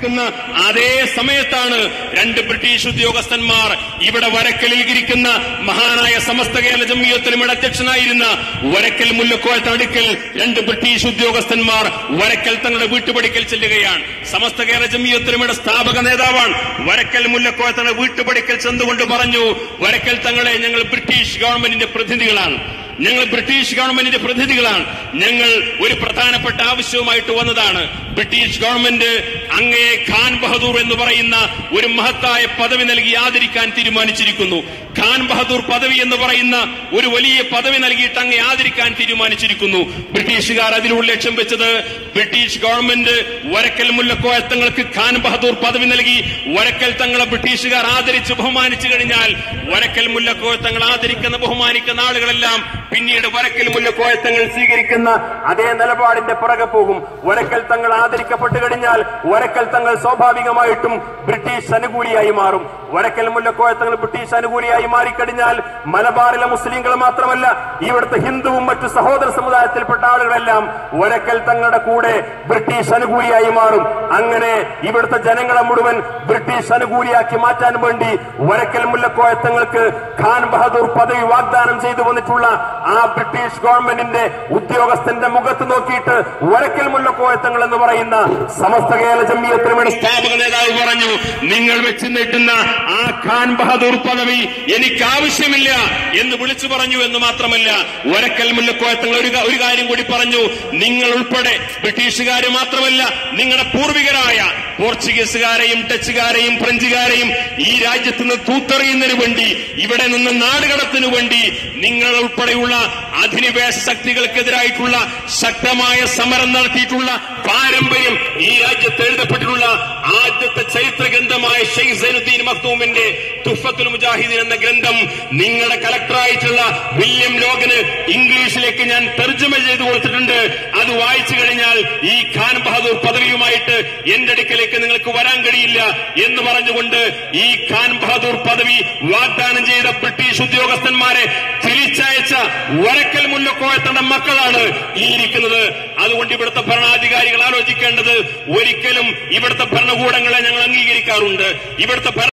നിൽക്കുന്ന അതേ സമയത്താണ് രണ്ട് ബ്രിട്ടീഷ് ഉദ്യോഗസ്ഥന്മാർ ഇവിടെ വരക്കലിൽ ഇരിക്കുന്ന മഹാനായ സമസ്ത കേരള ജമ്മിയത്തിലുമയുടെ അധ്യക്ഷനായിരുന്ന വരക്കൽ മുല്ലക്കോയത്ത് അടുക്കൽ രണ്ട് ബ്രിട്ടീഷ് ഉദ്യോഗസ്ഥന്മാർ വരക്കൽ തങ്ങളുടെ വീട്ടുപടിക്കൽ ചെല്ലുകയാണ് സമസ്ത കേരള ജമ്മിയത്തിലുമയുടെ സ്ഥാപക നേതാവാണ് വരക്കൽ മുല്ലക്കോയത്തങ്ങളുടെ വീട്ടുപടിക്കൽ ചെന്നുകൊണ്ട് പറഞ്ഞു വരക്കൽ തങ്ങളെ ഞങ്ങൾ ബ്രിട്ടീഷ് ഗവൺമെന്റിന്റെ പ്രതിനിധികളാണ് ഞങ്ങൾ ബ്രിട്ടീഷ് ഗവൺമെന്റിന്റെ പ്രതിനിധികളാണ് ഞങ്ങൾ ഒരു പ്രധാനപ്പെട്ട ആവശ്യവുമായിട്ട് വന്നതാണ് ബ്രിട്ടീഷ് ഗവൺമെന്റ് അങ്ങയെ ഖാൻ ബഹദൂർ എന്ന് പറയുന്ന ഒരു മഹത്തായ പദവി നൽകി ആദരിക്കാൻ തീരുമാനിച്ചിരിക്കുന്നു ഖാൻ ബഹദൂർ പദവി എന്ന് പറയുന്ന ഒരു വലിയ പദവി നൽകിയിട്ട് അങ്ങേ ആദരിക്കാൻ തീരുമാനിച്ചിരിക്കുന്നു ബ്രിട്ടീഷുകാർ അതിലൂടെ ലക്ഷ്യം വെച്ചത് ബ്രിട്ടീഷ് ഗവൺമെന്റ് വരക്കൽ മുല്ലക്കോയ തങ്ങൾക്ക് ഖാൻ ബഹദൂർ പദവി നൽകി വരക്കൽ തങ്ങളെ ബ്രിട്ടീഷുകാർ ആദരിച്ച് ബഹുമാനിച്ചു കഴിഞ്ഞാൽ വരക്കൽ മുല്ലക്കോയ തങ്ങൾ ആദരിക്കുന്ന ബഹുമാനിക്കുന്ന ആളുകളെല്ലാം പിന്നീട് വരക്കൽ മുല്ലക്കോയ തങ്ങൾ സ്വീകരിക്കുന്ന അതേ നിലപാടിന്റെ പുറകെ പോകും വരക്കൽ തങ്ങൾ ആദരിക്കപ്പെട്ടു കഴിഞ്ഞാൽ വരക്കൽ തങ്ങൾ സ്വാഭാവികമായിട്ടും ബ്രിട്ടീഷ് അനുകൂലിയായി മാറും വരക്കൽ മുല്ലക്കോയ തങ്ങൾ ബ്രിട്ടീഷ് അനുകൂലിയായി മാറിക്കഴിഞ്ഞാൽ മലബാറിലെ മുസ്ലിങ്ങൾ മാത്രമല്ല ഇവിടുത്തെ ഹിന്ദുവും മറ്റു സഹോദര സമുദായത്തിൽപ്പെട്ട ആളുകളെല്ലാം വരക്കൽ തങ്ങളുടെ കൂടെ ബ്രിട്ടീഷ് അനുകൂലിയായി മാറും അങ്ങനെ ഇവിടുത്തെ ജനങ്ങളെ മുഴുവൻ ബ്രിട്ടീഷ് അനുകൂലിയാക്കി മാറ്റാൻ വേണ്ടി വരക്കൽ മുല്ലക്കോയ തങ്ങൾക്ക് ഖാൻ ബഹദൂർ പദവി വാഗ്ദാനം ചെയ്തു വന്നിട്ടുള്ള ആ ബ്രിട്ടീഷ് ഗവൺമെന്റിന്റെ ഉദ്യോഗസ്ഥന്റെ മുഖത്ത് നോക്കിയിട്ട് വരക്കൽ മുല്ലക്കോയത്തങ്ങൾ എന്ന് പറയുന്ന സമസ്ത കേരള ജമ്മിയത്തിനുവേണ്ടി സ്ഥാപക നേതാവ് പറഞ്ഞു നിങ്ങൾ വെച്ച് നീട്ടുന്ന ആ ഖാൻ ബഹദൂർ പദവി എനിക്ക് ആവശ്യമില്ല എന്ന് വിളിച്ചു പറഞ്ഞു എന്ന് മാത്രമല്ല വരക്കൽ മുല്ലക്കോയത്തങ്ങൾ ഒരു ക- ഒരു കാര്യം കൂടി പറഞ്ഞു നിങ്ങൾ ഉൾപ്പെടെ ബ്രിട്ടീഷുകാര് മാത്രമല്ല നിങ്ങളുടെ പൂർവികരായ പോർച്ചുഗീസുകാരെയും ഡച്ചുകാരെയും ഫ്രഞ്ചുകാരെയും ഈ രാജ്യത്ത് നിന്ന് തൂത്തെറിയുന്നതിന് വേണ്ടി ഇവിടെ നിന്ന് നാടുകടത്തിനു വേണ്ടി നിങ്ങൾ ഉൾപ്പെടെയുള്ള അധിനിവേശ ശക്തികൾക്കെതിരായിട്ടുള്ള ശക്തമായ സമരം നടത്തിയിട്ടുള്ള പാരമ്പര്യം ഈ രാജ്യത്ത് എഴുതപ്പെട്ടിട്ടുള്ള ആദ്യത്തെ ചരിത്ര ഗ്രന്ഥമായ ഷെയ്ഖ് സൈനുദ്ദീൻ മഖ്തൂമിന്റെ തുഫത്തുൽ മുജാഹിദീൻ എന്ന ഗ്രന്ഥം നിങ്ങളുടെ കളക്ടറായിട്ടുള്ള വില്യം ലോഗന് ഇംഗ്ലീഷിലേക്ക് ഞാൻ തർജ്ജമ ചെയ്തു കൊടുത്തിട്ടുണ്ട് അത് വായിച്ചു കഴിഞ്ഞാൽ ഈ ഖാൻ ബഹദൂർ പദവിയുമായിട്ട് എന്റെ അടുക്കലേക്ക് നിങ്ങൾക്ക് വരാൻ കഴിയില്ല എന്ന് പറഞ്ഞുകൊണ്ട് ഈ ഖാൻ ബഹദൂർ പദവി വാഗ്ദാനം ചെയ്ത ബ്രിട്ടീഷ് ഉദ്യോഗസ്ഥന്മാരെ തിരിച്ചയച്ച വരക്കൽ മുല്ലക്കോയത്തന്റെ മക്കളാണ് ഈ ഇരിക്കുന്നത് അതുകൊണ്ട് ഇവിടുത്തെ ഭരണാധികാരികൾ ആലോചിക്കേണ്ടത് ഒരിക്കലും ഇവിടുത്തെ ഭരണകൂടങ്ങളെ ഞങ്ങൾ അംഗീകരിക്കാറുണ്ട് ഇവിടുത്തെ ഭരണ